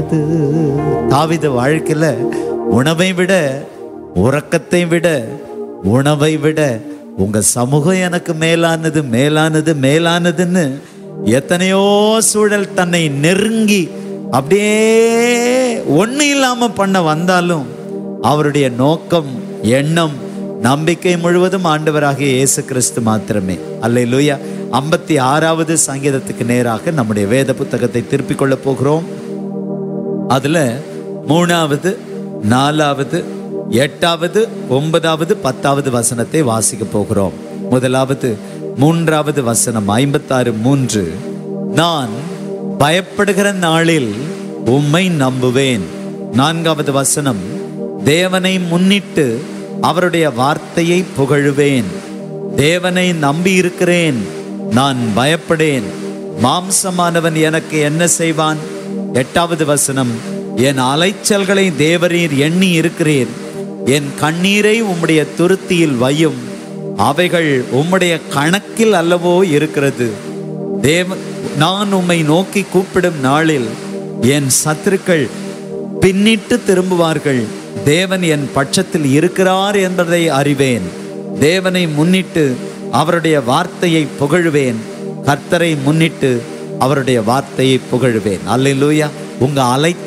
மேலானது தாவித வாழ்க்கையில உணவை விட உறக்கத்தை விட உணவை விட உங்க சமூகம் எனக்கு மேலானது மேலானது மேலானதுன்னு எத்தனையோ சூழல் தன்னை நெருங்கி அப்படியே ஒண்ணு இல்லாம பண்ண வந்தாலும் அவருடைய நோக்கம் எண்ணம் நம்பிக்கை முழுவதும் ஆண்டவராகிய இயேசு கிறிஸ்து மாத்திரமே அல்லேலூயா ஐம்பத்தி ஆறாவது சங்கீதத்துக்கு நேராக நம்முடைய வேத புத்தகத்தை திருப்பிக் கொள்ள போகிறோம் அதுல மூணாவது நாலாவது எட்டாவது ஒன்பதாவது பத்தாவது வசனத்தை வாசிக்க போகிறோம் முதலாவது மூன்றாவது வசனம் ஐம்பத்தாறு மூன்று நான் பயப்படுகிற நாளில் உம்மை நம்புவேன் நான்காவது வசனம் தேவனை முன்னிட்டு அவருடைய வார்த்தையை புகழுவேன் தேவனை நம்பி இருக்கிறேன் நான் பயப்படேன் மாம்சமானவன் எனக்கு என்ன செய்வான் எட்டாவது வசனம் என் அலைச்சல்களை தேவரீர் எண்ணி இருக்கிறீர் என் கண்ணீரை உம்முடைய துருத்தியில் வையும் அவைகள் உம்முடைய கணக்கில் அல்லவோ இருக்கிறது தேவ நான் உம்மை நோக்கி கூப்பிடும் நாளில் என் சத்துருக்கள் பின்னிட்டு திரும்புவார்கள் தேவன் என் பட்சத்தில் இருக்கிறார் என்பதை அறிவேன் தேவனை முன்னிட்டு அவருடைய வார்த்தையை புகழுவேன் கர்த்தரை முன்னிட்டு அவருடைய வார்த்தையை புகழுவேன் அல்லேலூயா உங்க அலை